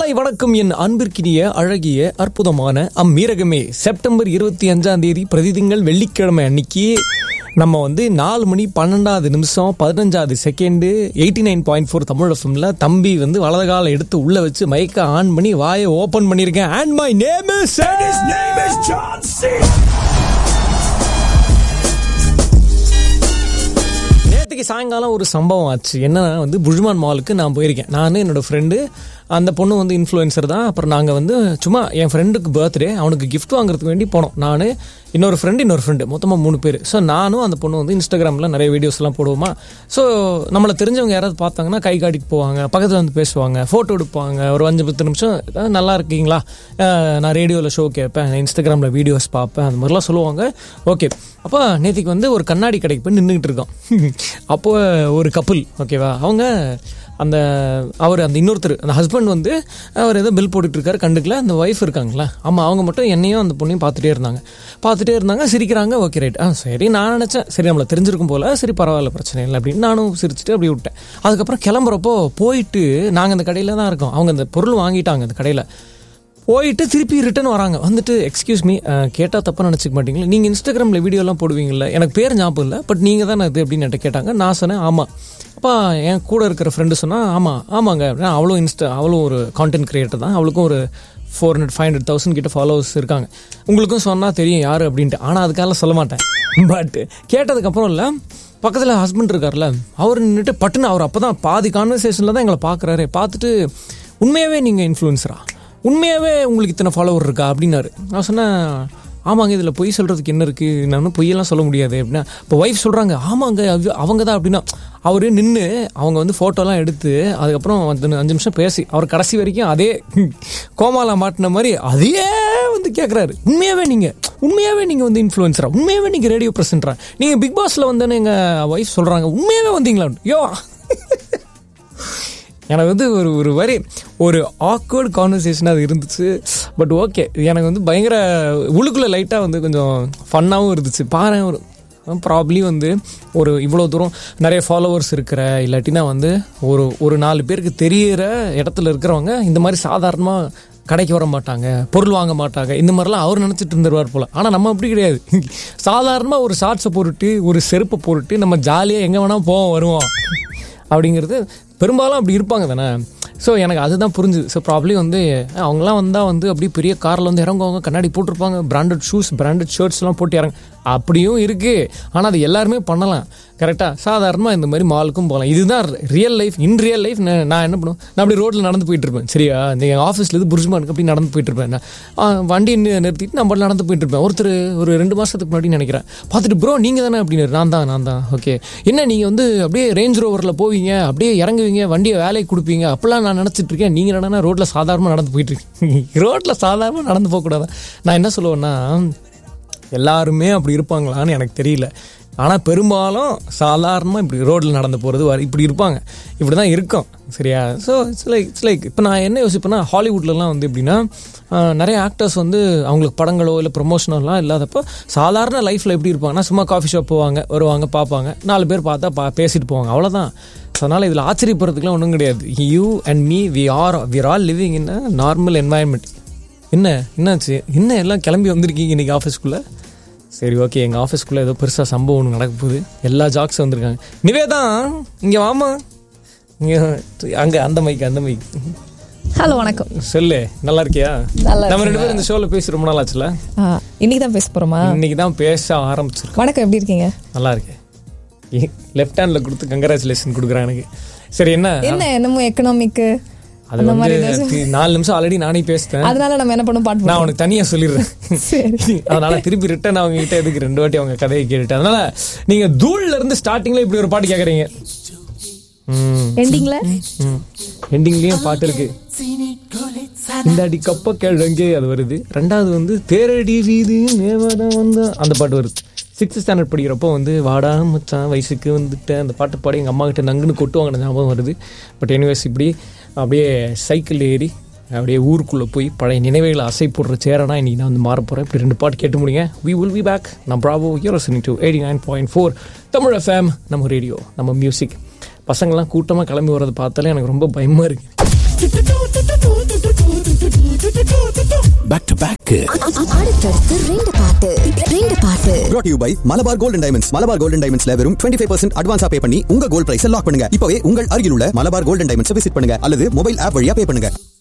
காலை வணக்கம் என் அன்பிற்கினிய அழகிய அற்புதமான அம்மீரகமே செப்டம்பர் இருபத்தி அஞ்சாம் தேதி பிரதிதிங்கள் வெள்ளிக்கிழமை அன்னைக்கு நம்ம வந்து நாலு மணி பன்னெண்டாவது நிமிஷம் பதினஞ்சாவது second eighty nine point four Tamil எஃப்எம்ல தம்பி வந்து வலது காலை எடுத்து உள்ள வச்சு மைக்கை ஆன் பண்ணி வாயை ஓபன் பண்ணியிருக்கேன் அண்ட் மை நேம் இஸ் நேற்றுக்கு சாயங்காலம் ஒரு சம்பவம் ஆச்சு என்னன்னா வந்து புஜ்மான் மாலுக்கு நான் போயிருக்கேன் நான் என்னோட ஃப்ரெண்டு அந்த பொண்ணு வந்து இன்ஃப்ளூயன்சர் தான் அப்புறம் நாங்கள் வந்து சும்மா என் ஃப்ரெண்டுக்கு பர்த்டே அவனுக்கு gift வாங்குறதுக்கு வேண்டி போனோம் நான் இன்னொரு ஃப்ரெண்டு இன்னொரு ஃப்ரெண்டு மொத்தமாக மூணு பேர் ஸோ நானும் அந்த பொண்ணு வந்து இன்ஸ்டாகிராமில் நிறைய வீடியோஸ்லாம் போடுவோமா ஸோ நம்மளை தெரிஞ்சவங்க யாராவது பார்த்தாங்கன்னா கை காட்டிட்டு போவாங்க பக்கத்தில் வந்து பேசுவாங்க ஃபோட்டோ எடுப்பாங்க ஒரு அஞ்சு பத்து நிமிஷம் "அஹ், நல்லா இருக்கீங்களா அஹ், நான் ரேடியோவில் ஷோ கேட்பேன் இன்ஸ்டாகிராமில் வீடியோஸ் பார்ப்பேன் அந்த மாதிரிலாம் சொல்லுவாங்க ஓகே அப்போ நேற்றுக்கு வந்து ஒரு கண்ணாடி கடைக்கு போய் நின்றுக்கிட்டு இருக்கோம் அப்போ ஒரு கப்புல் ஓகேவா அவங்க அந்த அவர் அந்த இன்னொருத்தர் அந்த ஹஸ்பண்ட் வந்து அவர் ஏதோ பில் போட்டுட்டு இருக்காரு கண்டுக்கல அந்த ஒய்ஃப் இருக்காங்களா ஆமாம் அவங்க மட்டும் என்னையும் அந்த பொண்ணையும் பார்த்துட்டே இருந்தாங்க பார்த்துட்டே இருந்தாங்க சிரிக்கிறாங்க ஓகே ரைட் ஆ சரி நான் நினச்சேன் சரி நம்மளை தெரிஞ்சிருக்கும் போல சரி பரவாயில்ல பிரச்சனை இல்லை அப்படின்னு நானும் சிரிச்சுட்டு அப்படி விட்டேன் அதுக்கப்புறம் கிளம்புறப்போ போயிட்டு நாங்கள் அந்த கடையில் தான் இருக்கோம் அவங்க அந்த பொருள் வாங்கிட்டாங்க அந்த கடையில் போயிட்டு திருப்பி ரிட்டர்ன் வராங்க வந்துட்டு எக்ஸ்கியூஸ் மீ கேட்டால் தப்பாக நினச்சிக்க மாட்டீங்களா நீங்கள் இன்ஸ்டாகிராமில் வீடியோலாம் போடுவீங்கல்ல எனக்கு பேர் ஞாபகம் இல்லை பட் நீங்கள் தானே இது அப்படின்னு என்கிட்ட கேட்டாங்க நான் சொன்னேன் ஆமாம் அப்பா என் கூட இருக்கிற ஃப்ரெண்டு சொன்னால் ஆமாம் ஆமாங்க அப்படின்னா அவளும் இன்ஸ்டா அவளும் ஒரு கான்டென்ட் கிரியேட்டர் தான் அவளுக்கும் ஒரு four hundred five hundred thousand கிட்ட ஃபாலோவர்ஸ் இருக்காங்க உங்களுக்கும் சொன்னால் தெரியும் யார் அப்படின்ட்டு ஆனால் அதுக்காக சொல்ல மாட்டேன் பட் கேட்டதுக்கப்புறம் இல்லை பக்கத்தில் ஹஸ்பண்ட் இருக்கார்ல அவர் நின்றுட்டு பட்டுன்னு அவர் அப்போ தான் பாதி கான்வர்சேஷனில் தான் எங்களை பார்க்குறாரு பார்த்துட்டு உண்மையாகவே நீங்கள் இன்ஃப்ளூயன்ஸரா உண்மையாகவே உங்களுக்கு இத்தனை ஃபாலோவர் இருக்கா அப்படின்னாரு நான் சொன்னேன் ஆமாங்க இதில் பொய் சொல்கிறதுக்கு என்ன இருக்குது நான் ஒன்றும் பொய்யெல்லாம் சொல்ல முடியாது அப்படின்னா இப்போ ஒய்ஃப் சொல்கிறாங்க ஆமாங்க அவ- அவங்க தான் அப்படின்னா அவர் நின்று அவங்க வந்து ஃபோட்டோலாம் எடுத்து அதுக்கப்புறம் வந்து அஞ்சு நிமிஷம் பேசி அவர் கடைசி வரைக்கும் அதே கோமாலா மாட்டின மாதிரி அதே வந்து கேட்குறாரு உண்மையாகவே நீங்கள் உண்மையாகவே நீங்கள் வந்து இன்ஃப்ளூயன்ஸரா உண்மையாகவே நீங்கள் ரேடியோ ப்ரெசென்ட்ரா நீங்கள் பிக் பாஸில் வந்து எங்கள் ஒய்ஃப் சொல்கிறாங்க உண்மையாகவே வந்தீங்களா யோ எனக்கு வந்து ஒரு ஒரு வரி ஒரு ஆக்வர்ட் கான்வர்சேஷன் அது இருந்துச்சு பட் ஓகே எனக்கு வந்து பயங்கர உள்ளுக்குள்ளே லைட்டாக வந்து கொஞ்சம் ஃபன்னாகவும் இருந்துச்சு பாரு ஒரு ப்ராப்ளி வந்து ஒரு இவ்வளோ தூரம் நிறைய ஃபாலோவர்ஸ் இருக்கிற இல்லாட்டினா வந்து ஒரு ஒரு நாலு பேருக்கு தெரியிற இடத்துல இருக்கிறவங்க இந்த மாதிரி சாதாரணமாக கடைக்கு வர மாட்டாங்க பொருள் வாங்க மாட்டாங்க இந்த மாதிரிலாம் அவர் நினச்சிட்டு இருந்துருவார் போல ஆனால் நம்ம அப்படி கிடையாது சாதாரணமாக ஒரு ஷார்ட்ஸை போட்டுட்டு ஒரு செருப்பை போட்டுட்டு நம்ம ஜாலியாக எங்கே வேணால் போவோம் வருவோம் அப்படிங்கிறது பெரும்பாலும் அப்படி இருப்பாங்க தானே ஸோ எனக்கு அதுதான் புரிஞ்சுது ஸோ ப்ராப்ளி வந்து அவங்களாம் வந்தால் வந்து அப்படியே பெரிய காரில் வந்து இறங்குவாங்க கண்ணாடி போட்டிருப்பாங்க பிராண்டட் ஷூஸ் பிராண்டட் ஷர்ட்ஸ்லாம் போட்டு இறங்க அப்படியும் இருக்குது ஆனால் அது எல்லாருமே பண்ணலாம் கரெக்டாக சாதாரணமாக இந்த மாதிரி மாலுக்கும் போகலாம் இதுதான் real life in real life நான் என்ன பண்ணுவேன் நான் அப்படி ரோட்டில் நடந்து போயிட்டு இருப்பேன் சரியா இந்த எங்கள் ஆஃபீஸ்லேருந்து புருஷ்மானுக்கு அப்படி நடந்து போயிட்டு இருப்பேன் நான் ஆ, வண்டியை நி- நிறுத்திட்டு நம்ம நடந்து போயிட்டு இருப்பேன் ஒருத்தர் ஒரு ரெண்டு மாதத்துக்கு முன்னாடி நினைக்கிறேன் பார்த்துட்டு ப்ரோ நீங்கள் தானே அப்படின்னு நான் தான் நான் தான் ஓகே என்ன நீங்கள் வந்து அப்படியே ரேஞ்ச் ரோவரில் போவீங்க அப்படியே இறங்குவீங்க வண்டியை வேலைக்கு கொடுப்பீங்க அப்பெல்லாம் நான் நினச்சிட்டு இருக்கேன் நீங்கள் என்னன்னா ரோட்டில் சாதாரணமாக நடந்து போயிட்டு இருக்கீங்க ரோட்டில் சாதாரணமாக நடந்து போகக்கூடாது நான் என்ன சொல்லுவேன்னா எல்லாருமே அப்படி இருப்பாங்களான்னு எனக்கு தெரியல ஆனால் பெரும்பாலும் சாதாரணமாக இப்படி ரோட்டில் நடந்து போகிறது இப்படி இருப்பாங்க இப்படி தான் இருக்கும் சரியா so it's like it's like இப்போ நான் என்ன யோசிப்பேன்னா ஹாலிவுட்லலாம் வந்து எப்படின்னா ஆஹ், நிறைய ஆக்டர்ஸ் வந்து அவங்களுக்கு படங்களோ இல்லை ப்ரொமோஷனோலாம் இல்லாதப்போ சாதாரண லைஃப்பில் எப்படி இருப்பாங்கன்னா சும்மா காஃபி ஷாப் போவாங்க வருவாங்க பார்ப்பாங்க நாலு பேர் பார்த்தா பா பேசிட்டு போவாங்க அவ்வளோதான் ஸோ அதனால் இதில் ஆச்சரியப்படுறதுக்குலாம் ஒன்றும் கிடையாது you and me we are we are all living in a normal environment என்ன என்னாச்சு என்ன எல்லாம் கிளம்பி வந்திருக்கீங்க இன்னைக்கு ஆஃபீஸ்க்குள்ளே சரி ஓகே எங்கள் ஆஃபீஸ்க்குள்ளே ஏதோ பெருசாக சம்பவம் ஒன்று நடக்க போகுது எல்லா ஜாக்ஸும் வந்திருக்காங்க நிவேதா இங்கே வாமா இங்கே அங்கே அந்த மைக் அந்த மைக் ஹலோ வணக்கம் சொல்லு நல்லா இருக்கியா நல்லா நம்ம ரெண்டு பேரும் இந்த ஷோவில் பேசி ரொம்ப நாள் ஆச்சுல ஆ, இன்னைக்கு தான் பேச போறோமா இன்னைக்கு தான் பேச ஆரம்பிச்சிருக்கோம் வணக்கம் எப்படி இருக்கீங்க நல்லா இருக்கேன் லெஃப்ட் ஹேண்டில் கொடுத்து கங்க்ராச்சுலேஷன் கொடுக்குறேன் எனக்கு சரி என்ன என்ன என்னமோ எக்கனாமிக் அது வந்து தி- நாலு நிமிஷம் ஆல்ரெடி நானே பேசிட்டேன் அதனால நம்ம என்ன பண்ணும் பாட்டு நான் உனக்கு தனியா சொல்லிடுறேன் சரி. அதனால திருப்பி ரிட்டன் அவங்க கிட்ட எதுக்கு ரெண்டு வாட்டி அவங்க கதையை கேட்டுட்டு அதனால நீங்க தூள்ல இருந்து ஸ்டார்டிங்ல இப்படி ஒரு பாட்டு கேக்குறீங்க எண்டிங்ல எண்டிங்லயும் பாட்டு இருக்கு இந்த அடி கப்ப கிழங்கே அது வருது ரெண்டாவது வந்து தேரடி வீதி நேவதான் வந்தா அந்த பாட்டு வருது சிக்ஸ்த் ஸ்டாண்டர்ட் படிக்கிறப்போ வந்து வாடா மச்சான் வயசுக்கு வந்துட்டு அந்த பாட்டு பாடி எங்கள் அம்மா கிட்ட நங்குன்னு கொட்டுவாங்க ஞாபகம் வருது பட் எனிவேஸ் இப்படி அப்படியே சைக்கிள் ஏறி அப்படியே ஊருக்குள்ளே போய் பழைய நினைவுகளை அசை போடுற சேரனா இன்னைக்கு நான் வந்து மாற போகிறேன் இப்படி ரெண்டு பாட்டு கேட்டு முடியுங்க வி வில் பி பேக் நான் ப்ராவோ யூரோ சினி to eighty nine point four Tamil FM நம்ம ரேடியோ நம்ம மியூசிக் பசங்கள்லாம் கூட்டமாக கிளம்பி வர்றதை பார்த்தாலே எனக்கு ரொம்ப பயமாக இருக்கு பேக் டு பேக் அடுத்தடுத்து ரெண்டு பாட்டு ரெண்டு பாட்டு brought to you by Malabar golden diamonds Malabar golden டைமண்ட்ஸ்ல வெறும் 25% ஃபைவ் பர்சன்ட் அட்வான்ஸா பே பண்ணி உங்க கோல்ட் பிரைஸ் லாக் பண்ணுங்க இப்பவே உங்கள் அருகில் உள்ள மலபார் கோல்டன் டைமண்ட்ஸ் விசிட் பண்ணுங்க அல்லது மொபைல் ஆப் வழியா பே பண்ணுங்க